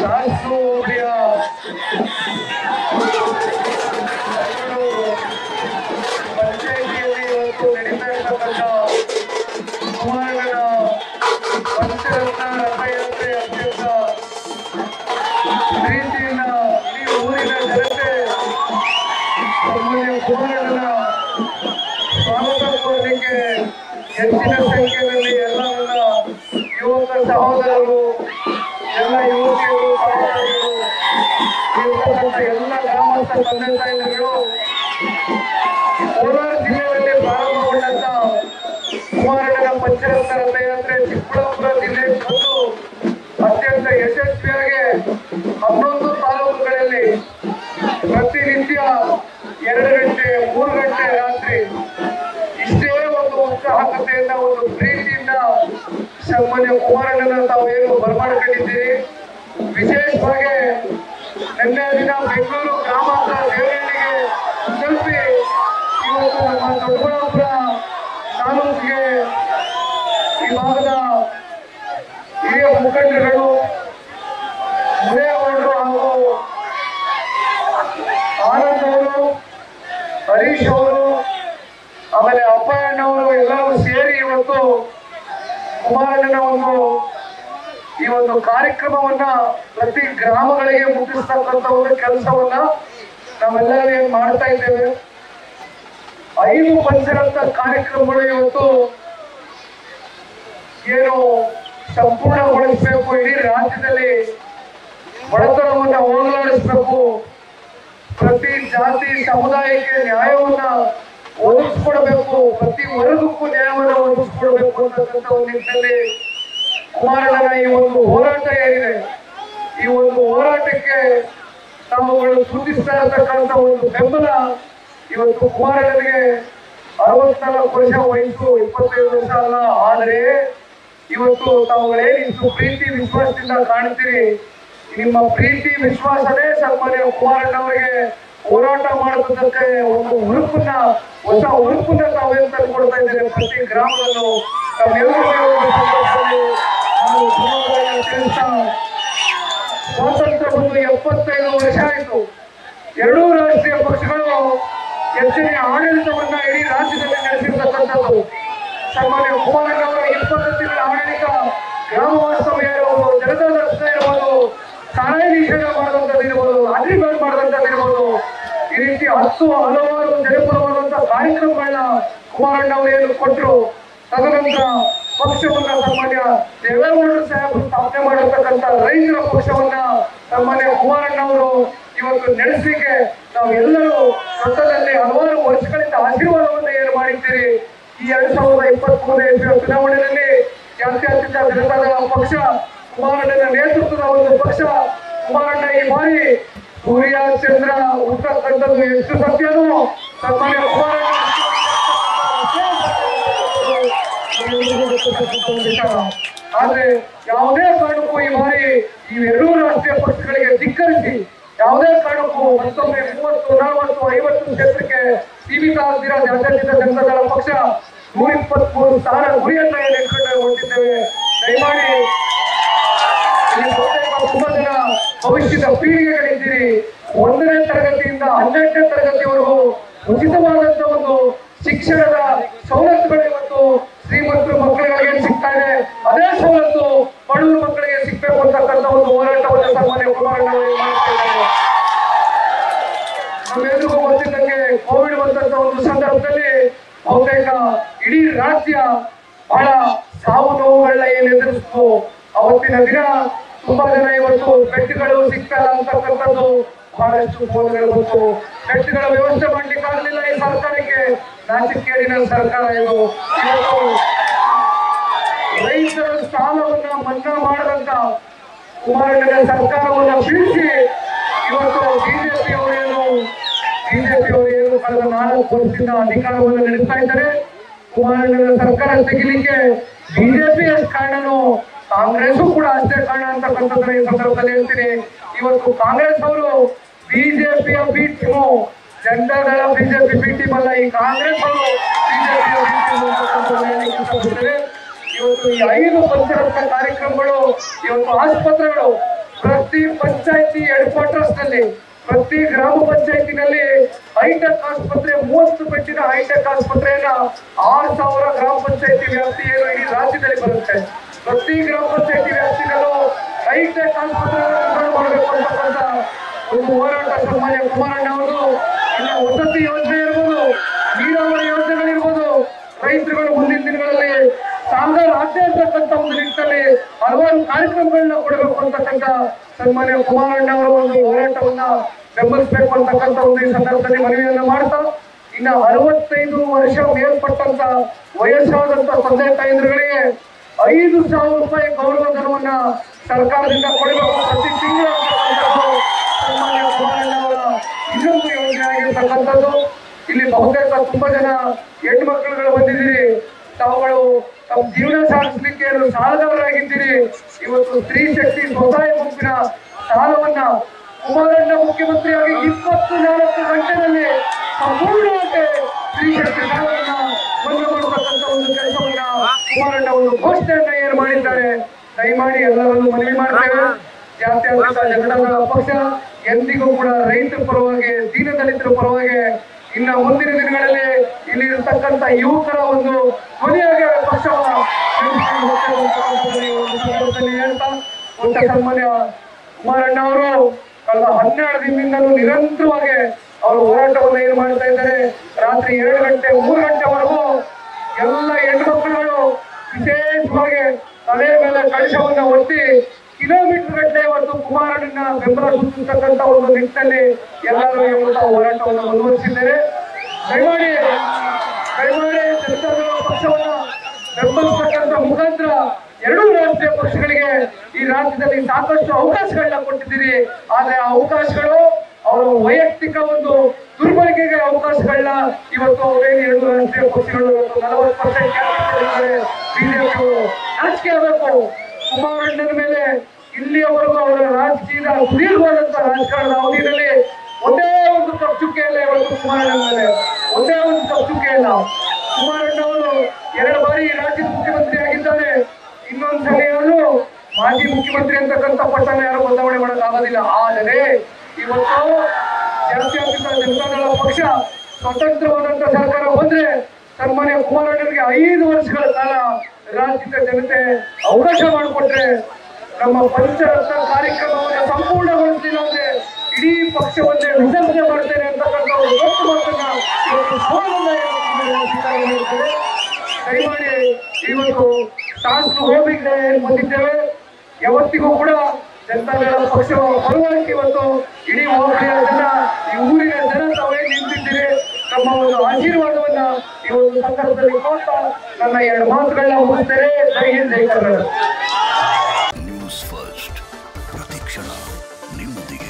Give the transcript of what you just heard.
ಶಾಸನ ಹೋಬಳಿಯ ಪಂಚಾಯಿತಿಯಲ್ಲಿ ಇವತ್ತು ನಡೀತಾ ಇರ್ತಕ್ಕಂಥ ಕುಮಾರನ ಪಂಚರತ್ನ ರಥಯಾತ್ರೆ ಅತ್ಯಂತ ಪ್ರೀತಿಯಿಂದ ಇಡೀ ಊರಿನ ಜನತೆ ಸನ್ಮಾನ್ಯ ಕುಮಾರಣ್ಣನ ಸ್ವಾಗತ ಕೋರಲಿಕ್ಕೆ ಹೆಚ್ಚಿನ ಸಂಖ್ಯೆಯಲ್ಲಿ ಎಲ್ಲ ನನ್ನ ಯುವಕ ಸಹೋದರರು ಎಲ್ಲ ಯುವತಿಯರು ಸಹೋದರರು ಇರ್ತಕ್ಕಂಥ ಎಲ್ಲ ಗ್ರಾಮಸ್ಥ ತಂದೆ ತಾಯಿಗಳು ಕೋಲಾರ ಜಿಲ್ಲೆಯಲ್ಲಿ ಪ್ರಾರಂಭಗೊಂಡಂತ ಕುಮಾರಣ್ಣನ ಪಂಚರತ್ನ ರಥಯಾತ್ರೆ ಚಿಕ್ಕಬಳ್ಳಾಪುರ ಜಿಲ್ಲೆಗೆ ಬಂದು ಅತ್ಯಂತ ಯಶಸ್ವಿಯಾಗಿ ಹನ್ನೊಂದು ತಾಲೂಕುಗಳಲ್ಲಿ ಪ್ರತಿನಿತ್ಯ ಎರಡು ಗಂಟೆ ಮೂರು ಗಂಟೆ ರಾತ್ರಿ ಇಷ್ಟೇ ಒಂದು ಉತ್ಸಾಹಕತೆಯಿಂದ ಒಂದು ಪ್ರೀತಿಯಿಂದ ಸನ್ಮಾನ್ಯ ಕುಮಾರಣ್ಣನ ತಾವು ಏನು ಬರಮಾಡ್ಕೊಂಡಿದ್ದೀರಿ ವಿಶೇಷವಾಗಿ ನಿನ್ನೆ ದಿನ ಬೆಂಗಳೂರು ಗ್ರಾಮಾಂತರ ದೇವರಹಳ್ಳಿಗೆ ತಲುಪಿ ಇವತ್ತು ನಮ್ಮ ದೊಡ್ಡಬಳ್ಳಾಪುರ ತಾಲೂಕಿಗೆ ಈ ಭಾಗದ ಹಿರಿಯ ಮುಖಂಡರುಗಳು ಮುರೇಗೌಡರು ಹಾಗೂ ಆನಂದ್ ಅವರು ಹರೀಶ್ ಅವರು ಆಮೇಲೆ ಅಪ್ಪಣ್ಣವರು ಎಲ್ಲರೂ ಸೇರಿ ಇವತ್ತು ಕುಮಾರಣ್ಣನ ಒಂದು ಈ ಒಂದು ಕಾರ್ಯಕ್ರಮವನ್ನ ಪ್ರತಿ ಗ್ರಾಮಗಳಿಗೆ ಮುಟ್ಟಿಸ್ತಕ್ಕಂಥ ಒಂದು ಕೆಲಸವನ್ನ ನಾವೆಲ್ಲರೂ ಏನ್ ಮಾಡ್ತಾ ಇದ್ದೇವೆ ಐದು ಪಂಚರತ್ನ ಕಾರ್ಯಕ್ರಮಗಳು ಇವತ್ತು ಏನು ಸಂಪೂರ್ಣಗೊಳಿಸಬೇಕು ಇಡೀ ರಾಜ್ಯದಲ್ಲಿ ಬಡತನವನ್ನ ಹೋಗಲಾಡಿಸಬೇಕು ಪ್ರತಿ ಜಾತಿ ಸಮುದಾಯಕ್ಕೆ ನ್ಯಾಯವನ್ನ ಒದಗಿಸ್ಕೊಡ್ಬೇಕು ಪ್ರತಿ ವರ್ಗಕ್ಕೂ ನ್ಯಾಯವನ್ನ ಒದಗಿಸ್ಕೊಡ್ಬೇಕು ಅಂತಕ್ಕಂಥ ಒಂದು ನಿಟ್ಟಿನಲ್ಲಿ ಕುಮಾರಣ್ಣನ ಈ ಒಂದು ಹೋರಾಟ ಏನಿದೆ ಈ ಒಂದು ಹೋರಾಟಕ್ಕೆ ತಾವುಗಳು ಸೂಚಿಸ್ತಾ ಇರತಕ್ಕಂಥ ಒಂದು ಬೆಂಬಲ ಇವತ್ತು ಕುಮಾರಣ್ಣನಿಗೆ ಅರವತ್ನಾಲ್ಕು ವರ್ಷ ವಯಸ್ಸು ಇಪ್ಪತ್ತೈದು ವರ್ಷ ಅಲ್ಲ ಆದರೆ ಇವತ್ತು ತಾವುಗಳೇನು ಇಷ್ಟು ಪ್ರೀತಿ ವಿಶ್ವಾಸದಿಂದ ಕಾಣ್ತೀರಿ ನಿಮ್ಮ ಪ್ರೀತಿ ವಿಶ್ವಾಸನೇ ಸನ್ಮಾನ್ಯ ಕುಮಾರಣ್ಣವರಿಗೆ ಹೋರಾಟ ಮಾಡೋದಕ್ಕೆ ಒಂದು ಹುರುಪನ್ನ ಹೊಸ ಹುರುಪನ್ನ ತಾವೇನು ತಂದುಕೊಡ್ತಾ ಇದ್ದೀರಿ ಪ್ರತಿ ಗ್ರಾಮದಲ್ಲೂ ತಮ್ಮೆಲ್ಲರಿಗೂ ಈ ಒಂದು ಸಂದರ್ಭದಲ್ಲಿ ನಾನು ಧನ್ಯವಾದಗಳನ್ನು ತಿಳಿಸ್ತಾ ಸ್ವಾತಂತ್ರ್ಯ ಬಂದು ಎಪ್ಪತ್ತೈದು ವರ್ಷ ಆಯಿತು ಎರಡೂ ರಾಷ್ಟ್ರೀಯ ಪಕ್ಷಗಳು ಹೆಚ್ಚಿನ ಆಡಳಿತವನ್ನ ಇಡೀ ರಾಜ್ಯದಲ್ಲಿ ನಡೆಸಿರ್ತಕ್ಕಂಥದ್ದು ಸನ್ಮಾನ್ಯ ಕುಮಾರಣ್ಣವರ ಇಪ್ಪತ್ತು ತಿಂಗಳ ಆಡಳಿತ ಗ್ರಾಮ ವಾಸ್ತವ್ಯ ಇರ್ಬೋದು ಜನತಾ ದರ್ಶನ ಇರ್ಬೋದು ಸಹಾಯ ನಿಷೇಧ ಮಾಡುವಂಥದ್ದು ಇರ್ಬೋದು ಅಗ್ರಿಮೆಂಟ್ ಮಾಡುವಂಥದ್ದು ಇರ್ಬೋದು ಈ ರೀತಿ ಹತ್ತು ಹಲವಾರು ಜನಪರವಾದಂತಹ ಕಾರ್ಯಕ್ರಮಗಳನ್ನ ಕುಮಾರಣ್ಣ ಅವರು ಏನು ಕೊಟ್ಟರು ತದನಂತರ ಪಕ್ಷವನ್ನ ಸನ್ಮಾನ್ಯ ದೇವೇಗೌಡರು ಸಾಹೇಬರು ಸ್ಥಾಪನೆ ಮಾಡಿರ್ತಕ್ಕಂಥ ರೈತರ ಪಕ್ಷವನ್ನ ಸನ್ಮಾನ್ಯ ಕುಮಾರಣ್ಣ ಅವರು ಇವತ್ತು ನಡೆಸಲಿಕ್ಕೆ ನಾವೆಲ್ಲರೂ ಸೊತ್ತದಲ್ಲಿ ಹಲವಾರು ವರ್ಷಗಳಿಂದ ಆಶೀರ್ವಾದವನ್ನ ಏನು ಮಾಡಿದ್ದೀರಿ ಈ ಎರಡ್ ಸಾವಿರದ ಇಪ್ಪತ್ತ್ ಮೂರನೇ ಇಸ್ವಿಯ ಚುನಾವಣೆಯಲ್ಲಿ ಜಾತ್ಯತೀತ ಜನತಾದಳ ಪಕ್ಷ ಕುಮಾರಣ್ಣನ ನೇತೃತ್ವದ ಒಂದು ಪಕ್ಷ ಕುಮಾರಣ್ಣ ಈ ಬಾರಿ ಸೂರ್ಯ ಚಂದ್ರ ಹುಟ್ಟಕ್ಕಂಥದ್ದು ಎಷ್ಟು ಸತ್ಯನೋ ಸನ್ಮಾನ್ಯ ಕುಮಾರಣ್ಣ ಆದ್ರೆ ಯಾವುದೇ ಕಾರಣಕ್ಕೂ ಈ ಬಾರಿ ಈ ಎರಡೂ ರಾಷ್ಟ್ರೀಯ ಪಕ್ಷಗಳಿಗೆ ಧಿಕ್ಕರಿಸಿ ಯಾವುದೇ ಕಾರಣಕ್ಕೂ ಮತ್ತೊಮ್ಮೆ ಮೂವತ್ತು ನಲವತ್ತು ಐವತ್ತು ಕ್ಷೇತ್ರಕ್ಕೆ ಸೀಮಿತ ಆಗದಿರೋ ಜಾತ್ಯತೀತ ಜನತಾದಳ ಪಕ್ಷ ನೂರ ಇಪ್ಪತ್ಮೂರು ಸ್ಥಾನ ಗುರಿಯನ್ನ ಏನು ಇಟ್ಕೊಂಡು ಹೊಂದಿದ್ದೇವೆ ದಯಮಾಡಿ ಈ ಬಹುತೇಕ ತುಂಬಾ ಜನ ಭವಿಷ್ಯದ ಪೀಳಿಗೆಗಳಿದ್ದೀರಿ ಒಂದನೇ ತರಗತಿಯಿಂದ ಹನ್ನೆರಡನೇ ತರಗತಿವರೆಗೂ ಉಚಿತವಾದಂತ ಒಂದು ಶಿಕ್ಷಣದ ಸವಲತ್ತುಗಳು ಇವತ್ತು ಶ್ರೀಮಂತರ ಮಕ್ಕಳಿಗೆ ಏನ್ ಸಿಗ್ತಾ ಇದೆ ಅದೇ ಸವಲತ್ತು ಬಡವರ ಮಕ್ಕಳಿಗೆ ಸಿಗ್ಬೇಕು ಅಂತಕ್ಕಂಥ ಒಂದು ಹೋರಾಟವನ್ನು ಸನ್ಮಾನ್ಯ ಕುಮಾರಣ್ಣ ಅವರು ಮಾಡ್ತಾ ಇದ್ದಾರೆ ನಮ್ಮೆಲ್ಲರಿಗೂ ಗೊತ್ತಿದ್ದಂಗೆ ಕೋವಿಡ್ ಬಂದಂತ ಒಂದು ಸಂದರ್ಭದಲ್ಲಿ ಬಹುತೇಕ ಇಡೀ ರಾಜ್ಯ ಬಹಳ ಸಾವು ನೋವುಗಳನ್ನ ಏನ್ ಎದುರಿಸ್ತು ಅವತ್ತಿನ ದಿನ ತುಂಬಾ ಜನ ಇವತ್ತು ಬೆಡ್ಗಳು ಸಿಗ್ತಲ್ಲ ಅಂತಕ್ಕಂಥದ್ದು ಬಹಳಷ್ಟು ಫೋನ್ಗಳು ಬಂತು ಬೆಡ್ಗಳ ವ್ಯವಸ್ಥೆ ಮಾಡ್ಲಿಕ್ಕೆ ಆಗಲಿಲ್ಲ ಈ ಸರ್ಕಾರಕ್ಕೆ ನಾಚಿಕೇಡಿನ ಸರ್ಕಾರ ಇದು ಇವತ್ತು ರೈತರ ಸಾಲವನ್ನ ಮನ್ನಾ ಮಾಡದಂತ ಕುಮಾರಣ್ಣನ ಸರ್ಕಾರವನ್ನ ಬೀಳಿಸಿ ಇವತ್ತು ಬಿಜೆಪಿ ಅವರೇನು ಬಿಜೆಪಿ ಅವರು ಏನು ಕಳೆದ ನಾಲ್ಕು ವರ್ಷದಿಂದ ಅಧಿಕಾರವನ್ನು ನಡೆಸ್ತಾ ಇದ್ದಾರೆ ಕುಮಾರಣ್ಣನ ಸರ್ಕಾರ ತೆಗಿಲಿಕ್ಕೆ ಬಿಜೆಪಿ ಕಾರಣನೋ ಕಾಂಗ್ರೆಸ್ ಕೂಡ ಅಷ್ಟೇ ಕಾರಣ ಅಂತಕ್ಕಂಥದ್ದನ್ನ ಈ ಸಂದರ್ಭದಲ್ಲಿ ಹೇಳ್ತೀನಿ ಇವತ್ತು ಕಾಂಗ್ರೆಸ್ ಅವರು ಬಿಜೆಪಿಯ B team Janata Dal BJP B team ಅಲ್ಲ ಈ ಕಾಂಗ್ರೆಸ್ ಅವರು ಬಿಜೆಪಿಯ ಬಿ ಟೀಮ್ ಅಂತಕ್ಕಂಥದ್ದನ್ನ ಹೇಳಲಿಕ್ಕೆ ಇಷ್ಟಪಡ್ತೇನೆ ಇವತ್ತು ಈ ಐದು ಪಂಚರತ್ನ ಕಾರ್ಯಕ್ರಮಗಳು ಇವತ್ತು ಆಸ್ಪತ್ರೆಗಳು ಪ್ರತಿ ಪಂಚಾಯತಿ ಹೆಡ್ ಕ್ವಾರ್ಟರ್ಸ್ ನಲ್ಲಿ ಪ್ರತಿ ಗ್ರಾಮ ಪಂಚಾಯತಿನಲ್ಲಿ ಹೈಟೆಕ್ ಆಸ್ಪತ್ರೆ ಮೂವತ್ತು ಬೆಡ್ಡಿನ ಹೈಟೆಕ್ ಆಸ್ಪತ್ರೆಯನ್ನ ಆರು ಸಾವಿರ ಗ್ರಾಮ ಪಂಚಾಯತಿ ವ್ಯಾಪ್ತಿ ಏನು ಇಡೀ ರಾಜ್ಯದಲ್ಲಿ ಬರುತ್ತೆ ಪ್ರತಿ ಗ್ರಾಮ ಪಂಚಾಯತಿ ವ್ಯಾಪ್ತಿನಲ್ಲೂ ಹೈಟೆಕ್ ಆಸ್ಪತ್ರೆ ನಿರ್ಮಾಣ ಮಾಡಬೇಕು ಅಂತಕ್ಕಂಥ ಒಂದು ಹೋರಾಟ ಸನ್ಮಾನ್ಯ ಕುಮಾರಣ್ಣ ಅವರು ಇನ್ನು ವಸತಿ ಯೋಜನೆ ಇರ್ಬೋದು ನೀರಾವರಿ ಯೋಜನೆಗಳಿರ್ಬೋದು ರೈತರುಗಳು ಮುಂದಿನ ದಿನಗಳಲ್ಲಿ ಸಾಲರಾಜ್ಯ ಅಂತಕ್ಕಂಥ ಒಂದು ನಿಟ್ಟಿನಲ್ಲಿ ಹಲವಾರು ಕಾರ್ಯಕ್ರಮಗಳನ್ನ ಕೊಡಬೇಕು ಅಂತಕ್ಕಂಥ ಸನ್ಮಾನ್ಯ ಕುಮಾರಣ್ಣ ಅವರ ಒಂದು ಹೋರಾಟವನ್ನ ಬೆಂಬಲಿಸಬೇಕು ಅಂತಕ್ಕಂಥ ಒಂದು ಈ ಸಂದರ್ಭದಲ್ಲಿ ಮನವಿಯನ್ನ ಮಾಡ್ತಾ ಇನ್ನ ಅರವತ್ತೈದು ವರ್ಷ ಮೇಲ್ಪಟ್ಟಂತ ವಯಸ್ಸಾದಂತ ತಂದೆ ತಾಯಂದ್ರುಗಳಿಗೆ ಐದು ಸಾವಿರ ರೂಪಾಯಿ ಗೌರವ ಧನವನ್ನ ಸರ್ಕಾರದಿಂದ ಕೊಡಬೇಕು ಪ್ರತಿ ತಿಂಗಳು ಅಂತಕ್ಕಂಥದ್ದು ಸನ್ಮಾನ್ಯ ಕುಮಾರಣ್ಣ ಅವರ ಇನ್ನೊಂದು ಯೋಜನೆ ಆಗಿರ್ತಕ್ಕಂಥದ್ದು ಇಲ್ಲಿ ಬಹುತೇಕ ತುಂಬಾ ಜನ ಹೆಣ್ಣು ಮಕ್ಕಳುಗಳು ಬಂದಿದ್ದೀರಿ ತಾವುಗಳು ತಮ್ಮ ಜೀವನ ಸಾಗಿಸ್ಲಿಕ್ಕೆ ಏನು ಸಾಲದವರಾಗಿದ್ದೀರಿ ಇವತ್ತು ಸ್ತ್ರೀ ಶಕ್ತಿ ಸ್ವಸಹಾಯ ಗುಂಪಿನ ಸಾಲವನ್ನ ಕುಮಾರಣ್ಣ ಮುಖ್ಯಮಂತ್ರಿಯಾಗಿ ಇಪ್ಪತ್ತು ನಾಲ್ಕು ಗಂಟೆನಲ್ಲಿ ಸಂಪೂರ್ಣವಾಗಿ ಸ್ತ್ರೀ ಶಕ್ತಿ ಸಾಲವನ್ನ ಮನ್ನಾ ಮಾಡತಕ್ಕಂಥ ಒಂದು ಕೆಲಸವನ್ನ ಕುಮಾರಣ್ಣ ಒಂದು ಘೋಷಣೆಯನ್ನ ಏನು ಮಾಡಿದ್ದಾರೆ ದಯಮಾಡಿ ಎಲ್ಲರನ್ನು ಮನವಿ ಮಾಡ್ತೇವೆ ಜಾತ್ಯತೀತ ಜನತಾದಳ ಪಕ್ಷ ಎಂದಿಗೂ ಕೂಡ ರೈತರ ಪರವಾಗಿ ದೀನದಲಿತರ ಪರವಾಗಿ ಇನ್ನ ಮುಂದಿನ ದಿನಗಳಲ್ಲಿ ಇಲ್ಲಿ ಇರತಕ್ಕಂತ ಯುವಕರ ಒಂದು ಧ್ವನಿಯಾಗಿ ಪಕ್ಷವನ್ನ ನಡೆಸಿಕೊಂಡು ಹೋಗ್ತೇವೆ ಅಂತಕ್ಕಂಥದ್ದನ್ನ ಈ ಒಂದು ಸಂದರ್ಭದಲ್ಲಿ ಹೇಳ್ತಾ ಉಂಟ ಸನ್ಮಾನ್ಯ ಕುಮಾರಣ್ಣ ಅವರು ಕಳೆದ ಹನ್ನೆರಡು ದಿನದಿಂದಲೂ ನಿರಂತರವಾಗಿ ಅವರು ಹೋರಾಟವನ್ನು ಏನು ಮಾಡ್ತಾ ಇದ್ದಾರೆ ರಾತ್ರಿ ಎರಡು ಗಂಟೆ ಮೂರು ಗಂಟೆವರೆಗೂ ಎಲ್ಲ ಹೆಣ್ಮಕ್ಳುಗಳು ವಿಶೇಷವಾಗಿ ತಲೆ ಮೇಲೆ ಕಳಶವನ್ನ ಒತ್ತಿ ಕಿಲೋಮೀಟರ್ ಗಟ್ಟಲೆ ಇವತ್ತು ಕುಮಾರಣ್ಣನ ಬೆಂಬಲ ಸೂಚಿಸತಕ್ಕಂತ ಒಂದು ನಿಟ್ಟಿನಲ್ಲಿ ಎಲ್ಲರೂ ಇವತ್ತು ಹೋರಾಟವನ್ನು ಮುಂದುವರಿಸಿದ್ದಾರೆ ದಯಮಾಡಿ ದಯಮಾಡಿ ಜನತಾದಳ ಪಕ್ಷವನ್ನ ಬೆಂಬಲಿಸತಕ್ಕಂತ ಮುಖಾಂತರ ಎರಡೂ ರಾಷ್ಟ್ರೀಯ ಪಕ್ಷಗಳಿಗೆ ಈ ರಾಜ್ಯದಲ್ಲಿ ಸಾಕಷ್ಟು ಅವಕಾಶಗಳನ್ನ ಕೊಟ್ಟಿದ್ದೀರಿ ಆದ್ರೆ ಆ ಅವಕಾಶಗಳು ಅವರ ವೈಯಕ್ತಿಕ ಒಂದು ದುರ್ಬಳಕೆಗೆ ಅವಕಾಶಗಳನ್ನ ಇವತ್ತು ಅವೇನು ಎರಡು ರಾಷ್ಟ್ರೀಯ ಪಕ್ಷಗಳು ಇವತ್ತು ನಲವತ್ತು ಪರ್ಸೆಂಟ್ ಬಿಜೆಪಿ ನಾಚಿಕೆ ಆಗಬೇಕು ಕುಮಾರಣ್ಣನ ಮೇಲೆ ಇಲ್ಲಿಯವರೆಗೂ ಅವರ ರಾಜಕೀಯದ ಸುದೀರ್ಘವಾದಂತ ರಾಜಕಾರಣದ ಅವಧಿಯಲ್ಲಿ ಒಂದೇ ಒಂದು ತಪ್ಪುಚುಕ್ಕೆ ಇಲ್ಲ ಇವತ್ತು ಕುಮಾರಣ್ಣನ ಮೇಲೆ ಒಂದೇ ಒಂದು ತಪ್ಪುಚುಕ್ಕೆ ಇಲ್ಲ ಕುಮಾರಣ್ಣ ಅವರು ಎರಡು ಬಾರಿ ಈ ರಾಜ್ಯದ ಮುಖ್ಯಮಂತ್ರಿ ಆಗಿದ್ದಾರೆ ಇನ್ನೊಂದು ಸಲಿಯಾದ್ರು ಮಾಜಿ ಮುಖ್ಯಮಂತ್ರಿ ಅಂತಕ್ಕಂಥ ಪಟ್ಟಣ ಯಾರು ಬದಲಾವಣೆ ಮಾಡಕ್ ಆಗೋದಿಲ್ಲ ಆದರೆ ಇವತ್ತು ಜಾತ್ಯತೀತ ಜನತಾದಳ ಪಕ್ಷ ಸ್ವತಂತ್ರವಾದಂತ ಸರ್ಕಾರ ಬಂದ್ರೆ ಸನ್ಮಾನ್ಯ ಕುಮಾರಣ್ಣನಿಗೆ ಐದು ವರ್ಷಗಳ ಕಾಲ ರಾಜ್ಯದ ಜನತೆ ಅವಕಾಶ ಮಾಡಿಕೊಟ್ರೆ ನಮ್ಮ ಪಂಚರತ್ನ ಕಾರ್ಯಕ್ರಮವನ್ನು ಸಂಪೂರ್ಣಗೊಳಿಸಲಿಲ್ಲ ಅಂದ್ರೆ ಇಡೀ ಪಕ್ಷವನ್ನೇ ವಿಸರ್ಜನೆ ಮಾಡ್ತೇನೆ ಅಂತಕ್ಕಂಥ ಒಂದು ದೊಡ್ಡ ಮಾತನ್ನ ಇವತ್ತು ಸವಾಲನ್ನ ಹೇಳ್ತಿದ್ದಾರೆ. ದಯಮಾಡಿ ಇವತ್ತು ಶಾಸಕರು ಹೋಗಿದ್ರೆ ಬಂದಿದ್ದೇವೆ ಯಾವತ್ತಿಗೂ ಕೂಡ ಜನತಾದಳ ಪಕ್ಷದ ಪರವಾಗಿ ಇವತ್ತು ಇಡೀ ಹೋಬಳಿಯ ಜನ ಈ ಊರಿನ ಜನ ತಾವೇ ನಿಂತಿದ್ದೀರಿ ನಮ್ಮ ಒಂದು ಆಶೀರ್ವಾದವನ್ನ ಈ ಒಂದು ಸಂದರ್ಭದಲ್ಲಿ ಕೊಡ್ತಾ ನನ್ನ ಎರಡು ಮಾತುಗಳನ್ನ ಮುಗಿಸ್ತೇನೆ ಜೈ ಹಿಂದ್ ಜೈ ಕರ್ನಾಟಕ ನ್ಯೂಸ್ ಫಸ್ಟ್ ಪ್ರತಿಕ್ಷಣ ನಿಮ್ಮೊಂದಿಗೆ